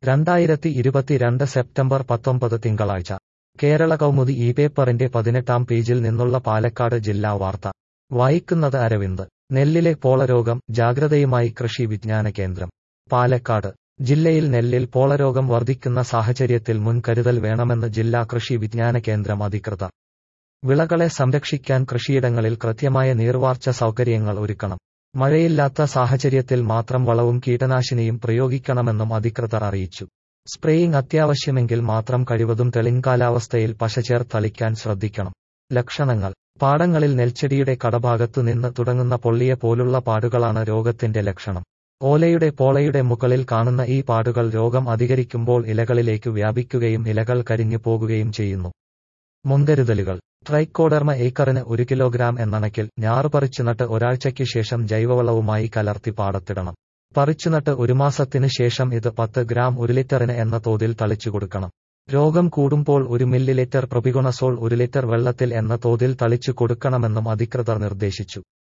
രണ്ടായിരത്തി ഇരുപത്തിരണ്ട് സെപ്റ്റംബർ പത്തൊമ്പത് തിങ്കളാഴ്ച കേരള കൗമുദി ഈ പേപ്പറിന്റെ പതിനെട്ടാം പേജിൽ നിന്നുള്ള പാലക്കാട് ജില്ലാ വാർത്ത വായിക്കുന്നത് അരവിന്ദ് നെല്ലിലെ പോളരോഗം ജാഗ്രതയുമായി കൃഷി വിജ്ഞാന കേന്ദ്രം പാലക്കാട് ജില്ലയിൽ നെല്ലിൽ പോളരോഗം വർദ്ധിക്കുന്ന സാഹചര്യത്തിൽ മുൻകരുതൽ വേണമെന്ന് ജില്ലാ കൃഷി വിജ്ഞാന കേന്ദ്രം അധികൃതർ വിളകളെ സംരക്ഷിക്കാൻ കൃഷിയിടങ്ങളിൽ കൃത്യമായ നീർവാർച്ച സൗകര്യങ്ങൾ ഒരുക്കണം മഴയില്ലാത്ത സാഹചര്യത്തിൽ മാത്രം വളവും കീടനാശിനിയും പ്രയോഗിക്കണമെന്നും അധികൃതർ അറിയിച്ചു സ്പ്രേയിംഗ് അത്യാവശ്യമെങ്കിൽ മാത്രം കഴിവതും തെളിങ്കാലാവസ്ഥയിൽ പശ ചേർത്തളിക്കാൻ ശ്രദ്ധിക്കണം ലക്ഷണങ്ങൾ പാടങ്ങളിൽ നെൽച്ചെടിയുടെ കടഭാഗത്തു നിന്ന് തുടങ്ങുന്ന പൊള്ളിയ പോലുള്ള പാടുകളാണ് രോഗത്തിന്റെ ലക്ഷണം ഓലയുടെ പോളയുടെ മുകളിൽ കാണുന്ന ഈ പാടുകൾ രോഗം അധികരിക്കുമ്പോൾ ഇലകളിലേക്ക് വ്യാപിക്കുകയും ഇലകൾ കരിഞ്ഞു പോകുകയും ചെയ്യുന്നു മുൻകരുതലുകൾ ട്രൈക്കോഡർമ ഏക്കറിന് ഒരു കിലോഗ്രാം എന്നണക്കിൽ ഞാറു പറിച്ചുനട്ട് ഒരാഴ്ചയ്ക്ക് ശേഷം ജൈവവളവുമായി കലർത്തി പാടത്തിടണം പറിച്ചുനട്ട് ഒരു മാസത്തിന് ശേഷം ഇത് പത്ത് ഗ്രാം ഒരു ലിറ്ററിന് എന്ന തോതിൽ തളിച്ചു കൊടുക്കണം രോഗം കൂടുമ്പോൾ ഒരു മില്ലി ലിറ്റർ പ്രൊപിഗുണസോൾ ഒരു ലിറ്റർ വെള്ളത്തിൽ എന്ന തോതിൽ തളിച്ചു കൊടുക്കണമെന്നും അധികൃതർ നിർദ്ദേശിച്ചു